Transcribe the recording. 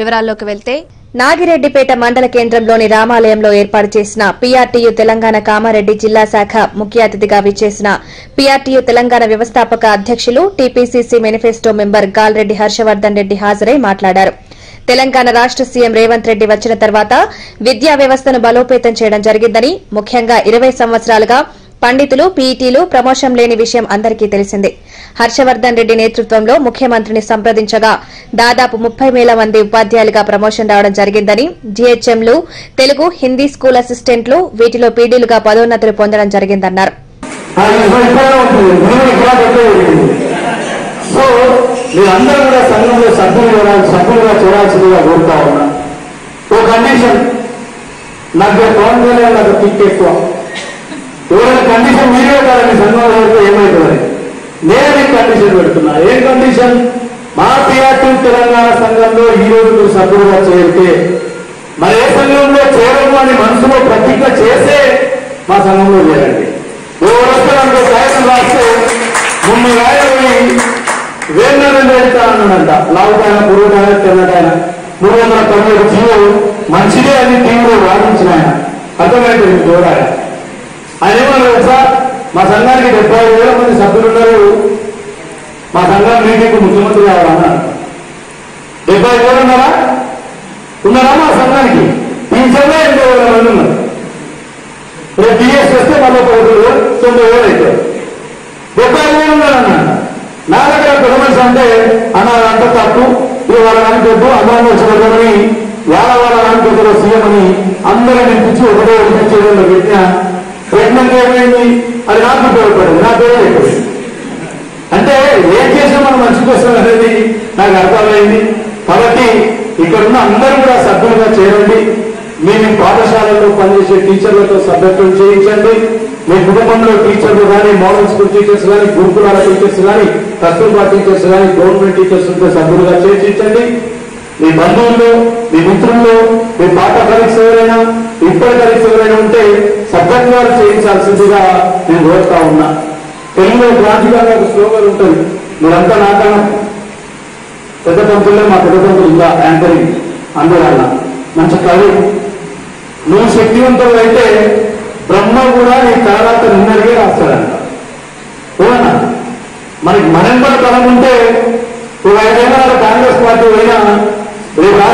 వివరాల్లోకి వెళ్తే నాగిరెడ్డిపేట మండల కేంద్రంలోని రామాలయంలో ఏర్పాటు చేసిన పీఆర్టీయూ తెలంగాణ కామారెడ్డి జిల్లా శాఖ ముఖ్య అతిథిగా విచ్చేసిన పీఆర్టీయూ తెలంగాణ వ్యవస్థాపక అధ్యక్షులు TPCC manifesto member Galreddy Harshavardhan Reddy హాజరై మాట్లాడారు తెలంగాణ రాష్ట సీఎం రేవంత్ రెడ్డి వచ్చిన తర్వాత విద్యా వ్యవస్థను బలోపేతం చేయడం జరిగిందని ముఖ్యంగా ఇరవై సంవత్సరాలుగా పండితులు పీఈటీలు ప్రమోషన్ లేని విషయం అందరికీ తెలిసిందే హర్షవర్దన్ రెడ్డి నేతృత్వంలో ముఖ్యమంత్రిని సంప్రదించగా దాదాపు ముప్పై వేల మంది ఉపాధ్యాయులుగా ప్రమోషన్ రావడం జరిగిందని జీహెచ్ఎంలు తెలుగు హిందీ స్కూల్ అసిస్టెంట్లు వీటిలో పీడీలుగా పదోన్నతులు పొందడం జరిగిందన్నారు అది ఇబ్బందిగా ఉంటుంది నేను ఇక్కడ పెట్టేది సో మీరందరూ కూడా సంఘంలో సభ్యులు చూడాలి సభ్యులుగా చూడాల్సిందిగా కోరుతా ఉన్నా ఓ కండిషన్ నాకు పవన్ కళ్యాణ్ నాకు కిక్ ఎక్కువ ఎవరైనా కండిషన్ మీరు పెట్టాలని సంఘంలో పెడితే ఏమవుతుంది నేను మీకు కండిషన్ పెడుతున్నా ఏం కండిషన్ మా పిఆర్టీ తెలంగాణ సంఘంలో ఈ రోజు మీరు సభ్యులుగా చేరితే మరి ఏ సంఘంలో చేరము అని మనసులో ప్రతిజ్ఞ చేసే మా సంఘంలో చేరండి ఓ వస్తానంటే కాగితం రాస్తే మున్ని రాయలు వేన్నరం వెళ్తా అన్నాడంట లావుకాయన పురుగుకాయన తెల్లకాయన మూడు వందల తొంభై జీవో మంచిదే అని టీవీలో వాదించిన ఆయన అర్థమైపోయింది చూడాలి ఆయన ఏమన్నారు సార్ మా సంఘానికి డెబ్బై ఐదు వేల మంది సభ్యులు ఉన్నారు మా సంఘం మీటింగ్ ముఖ్యమంత్రి కావాలన్నారు డెబ్బై ఐదు వేలు ఉన్నారా ఉన్నారా మా సంఘానికి టీచర్లే ఎనభై వేల మంది ఉన్నారు రేపు డిఎస్ వస్తే మళ్ళీ పదకొండు వేలు తొంభై వేలు అవుతారు డెబ్బై ఐదు వేలు ఉన్నారన్న నా దగ్గర పెద్ద మనిషి అంటే అన్న అంత తప్పు ఇది వాళ్ళ అనుకోద్దు అందరం వచ్చి వాళ్ళ వాళ్ళ అనుకోద్దు సీఎం అని అందరం నింపించి ఒకటే వినిపించేది పెట్టిన పెట్టినాక ఏమైంది అది నాకు ఉపయోగపడింది నా పేరు అయిపోయింది అంటే ఏం చేసినా మనం మంచి కోసం అనేది నాకు అర్థమైంది కాబట్టి ఇక్కడ ఉన్న అందరూ కూడా సభ్యులుగా చేరండి మీ మీ పాఠశాలలో పనిచేసే టీచర్లతో సభ్యత్వం చేయించండి మీ కుటుంబంలో టీచర్లు కానీ మోడల్ స్కూల్ టీచర్స్ కానీ గురుకులాల టీచర్స్ కానీ కస్తూర్బా టీచర్స్ కానీ గవర్నమెంట్ టీచర్స్ ఉంటే సభ్యులుగా చేర్చించండి మీ బంధువుల్లో మీ మిత్రుల్లో మీ పాత కలీగ్స్ ఎవరైనా ఇప్పటి కలీగ్స్ ఎవరైనా ఉంటే సభ్యత్వాలు చేయించాల్సిందిగా నేను కోరుతా ఉన్నా తెలుగులో క్రాంతికారంగా ఒక స్లోగన్ ఉంటుంది మీరంతా నాకన్నా పెద్ద పంతులే మా పెద్ద పంతులు ఇంకా యాంకరింగ్ అందువల్ల మంచి కవి నువ్వు శక్తివంతుడు అయితే బ్రహ్మ కూడా నీ తర్వాత నిన్నడిగే రాస్తాడంట ఏమన్నా మనకి మనంబడి తలం ఉంటే ఒక ఐదేళ్ళ కాంగ్రెస్ పార్టీ అయినా రేపు